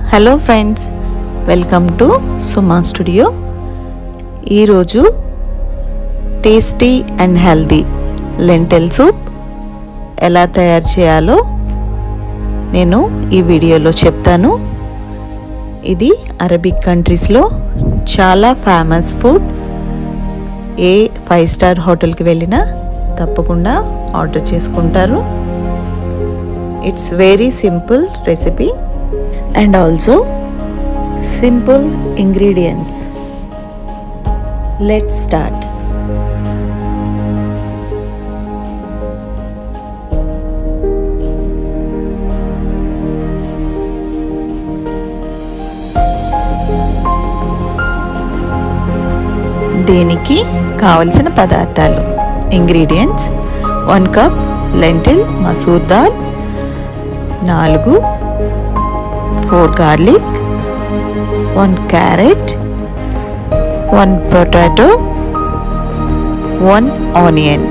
hello friends welcome to Suma studio ఈరోజు tasty and healthy lentil soup ఎలా తయారు చేయాలో నేను ఈ వీడియోలో చెప్తాను ఇది అరబిక్ కంట్రీస్లో చాలా ఫేమస్ ఫుడ్ ఏ ఫైవ్ స్టార్ హోటల్కి వెళ్ళినా తప్పకుండా ఆర్డర్ చేసుకుంటారు it's very simple recipe and also simple ingredients let start దీనికి కావలసిన పదార్థాలు ingredients one cup lentil masoor dal నాలుగు four garlic one carrot one potato one onion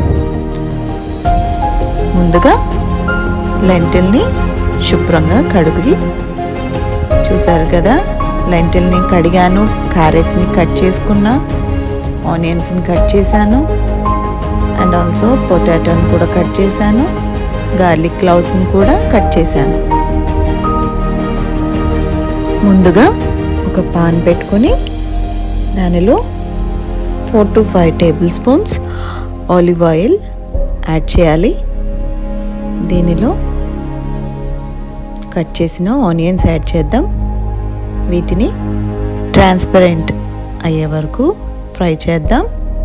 ముందుగా లెంటిల్ని శుభ్రంగా కడుగి చూసారు కదా లెంటిల్ని కడిగాను క్యారెట్ని కట్ చేసుకున్నా ఆనియన్స్ని కట్ చేశాను అండ్ ఆల్సో పొటాటోని కూడా కట్ చేశాను గార్లిక్ క్లౌస్ని కూడా కట్ చేశాను ముందుగా ఒక పాన్ పెట్టుకొని దానిలో four to five tablespoons olive oil add చేయాలి దీనిలో కట్ చేసిన ఆనియన్స్ యాడ్ చేద్దాం వీటిని ట్రాన్స్పరెంట్ అయ్యే వరకు ఫ్రై చేద్దాం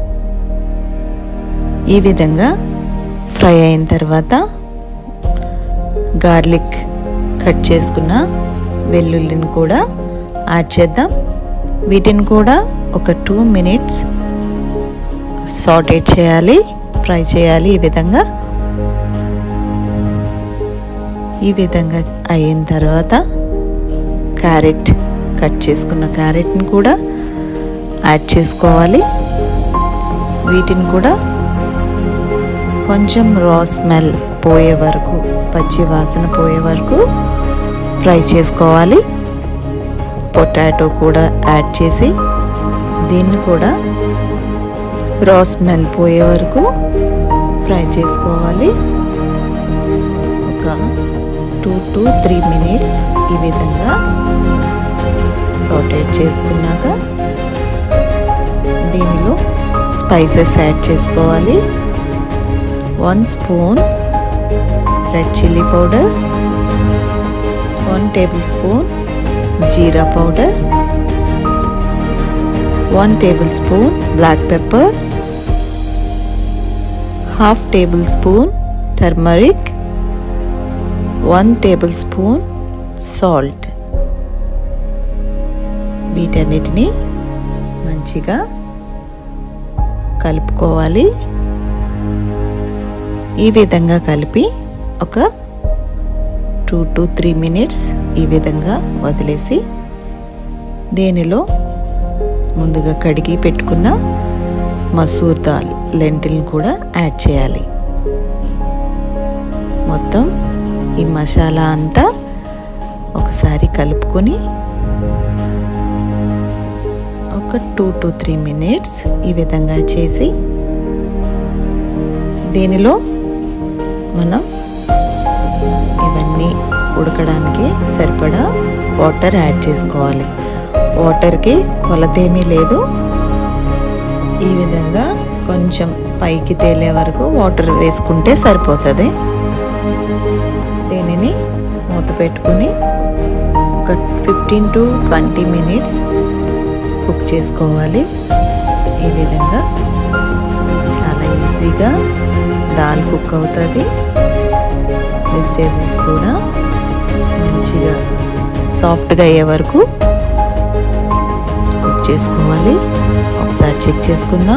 ఈ విధంగా ఫ్రై అయిన తర్వాత గార్లిక్ కట్ చేసుకున్న వెల్లుల్లిని కూడా యాడ్ చేద్దాం వీటిని కూడా ఒక టూ మినిట్స్ సాటేట్ చేయాలి ఫ్రై చేయాలి ఈ విధంగా ఈ విధంగా అయిన తర్వాత క్యారెట్ కట్ చేసుకున్న క్యారెట్ని కూడా యాడ్ చేసుకోవాలి వీటిని కూడా కొంచెం రా స్మెల్ పోయే వరకు పచ్చి వాసన పోయే వరకు ఫ్రై చేసుకోవాలి పొటాటో కూడా యాడ్ చేసి దీన్ని కూడా రా స్మెల్ పోయే వరకు ఫ్రై చేసుకోవాలి ఒక టూ టు త్రీ మినిట్స్ ఈ విధంగా సాటేట్ చేసుకున్నాక దీనిలో స్పైసెస్ యాడ్ చేసుకోవాలి one spoon red chilli powder one tablespoon jeera powder one tablespoon black pepper half tablespoon turmeric one tablespoon salt వీటన్నిటిని మంచిగా కలుపుకోవాలి ఈ విధంగా కలిపి ఒక టూ టు త్రీ మినిట్స్ ఈ విధంగా వదిలేసి దీనిలో ముందుగా కడిగి పెట్టుకున్న మసూర్ దాల్ లెంటిల్ని కూడా యాడ్ చేయాలి మొత్తం ఈ మసాలా అంతా ఒకసారి కలుపుకొని ఒక టూ టు త్రీ మినిట్స్ ఈ విధంగా చేసి దీనిలో మనం ఇవన్నీ ఉడకడానికి సరిపడా వాటర్ యాడ్ చేసుకోవాలి వాటర్కి కొలతేమీ లేదు ఈ విధంగా కొంచెం పైకి తేలే వరకు వాటర్ వేసుకుంటే సరిపోతుంది దీనిని మూత పెట్టుకుని ఒక fifteen to twenty minutes cook చేసుకోవాలి ఈ విధంగా చాలా ఈజీగా దాల్ కుక్ అవుతుంది వెజిటేబుల్స్ కూడా మంచిగా సాఫ్ట్గా అయ్యే వరకు కుక్ చేసుకోవాలి ఒకసారి చెక్ చేసుకుందాం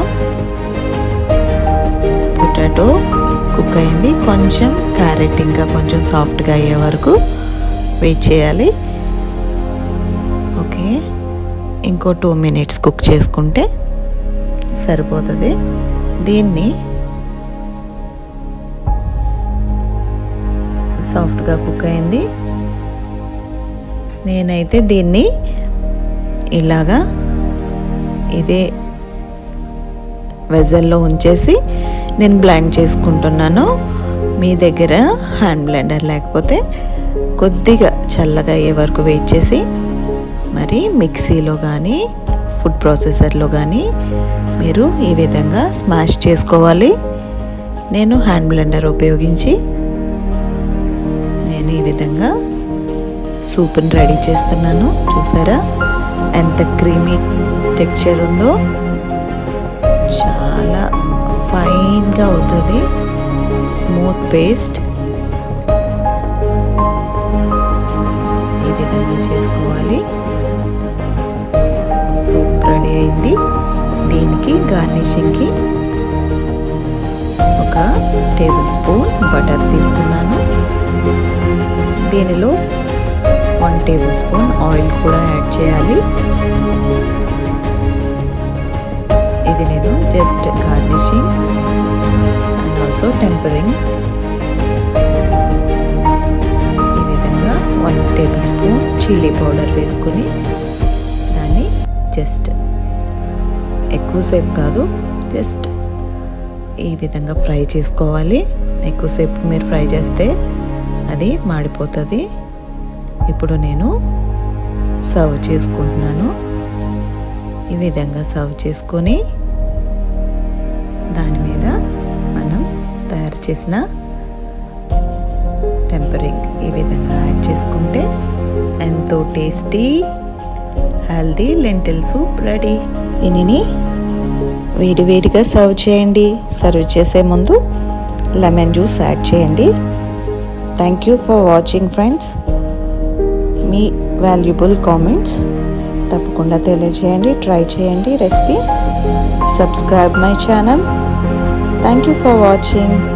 పొటాటో కుక్ అయింది కొంచెం క్యారెట్ ఇంకా కొంచెం సాఫ్ట్గా అయ్యే వరకు వెయిట్ చేయాలి ఓకే ఇంకో టూ మినిట్స్ కుక్ చేసుకుంటే సరిపోతుంది దీన్ని సాఫ్ట్గా కుక్ అయింది నేనైతే దీన్ని ఇలాగా ఇదే వెజల్లో ఉంచేసి నేను బ్లెండ్ చేసుకుంటున్నాను మీ దగ్గర హ్యాండ్ బ్లెండర్ లేకపోతే కొద్దిగా చల్లగా అయ్యే వరకు వెయిట్ చేసి మరి మిక్సీలో కానీ ఫుడ్ ప్రాసెసర్లో కానీ మీరు ఈ విధంగా స్మాష్ చేసుకోవాలి నేను హ్యాండ్ బ్లెండర్ ఉపయోగించి నేను ఈ విధంగా సూప్ని రెడీ చేస్తున్నాను చూసారా ఎంత క్రీమీ టెక్స్చర్ ఉందో చాలా ఫైన్గా అవుతుంది స్మూత్ పేస్ట్ ఈ విధంగా చేసుకోవాలి సూప్ రెడీ అయింది దీనికి గార్నిషింగ్కి ఒక టేబుల్ స్పూన్ బటర్ తీసుకున్నాను దీనిలో వన్ టేబుల్ స్పూన్ ఆయిల్ కూడా యాడ్ చేయాలి ఇది నేను just garnishing and also tempering ఈ విధంగా one tablespoon chilli powder వేసుకుని దాన్ని జస్ట్ ఎక్కువసేపు కాదు జస్ట్ ఈ విధంగా ఫ్రై చేసుకోవాలి ఎక్కువసేపు మీరు ఫ్రై చేస్తే అది మాడిపోతుంది ఇప్పుడు నేను సర్వ్ చేసుకుంటున్నాను ఈ విధంగా సర్వ్ చేసుకొని దాని మీద మనం తయారు చేసిన టెంపరింగ్ ఈ విధంగా యాడ్ చేసుకుంటే ఎంతో tasty healthy lentil soup ready దీనిని వేడివేడిగా సర్వ్ చేయండి సర్వ్ చేసే ముందు లెమన్ జ్యూస్ యాడ్ చేయండి thank you for watching friends మీ వాల్యుబుల్ కామెంట్స్ తప్పకుండా తెలియజేయండి ట్రై చేయండి recipe subscribe my channel thank you for watching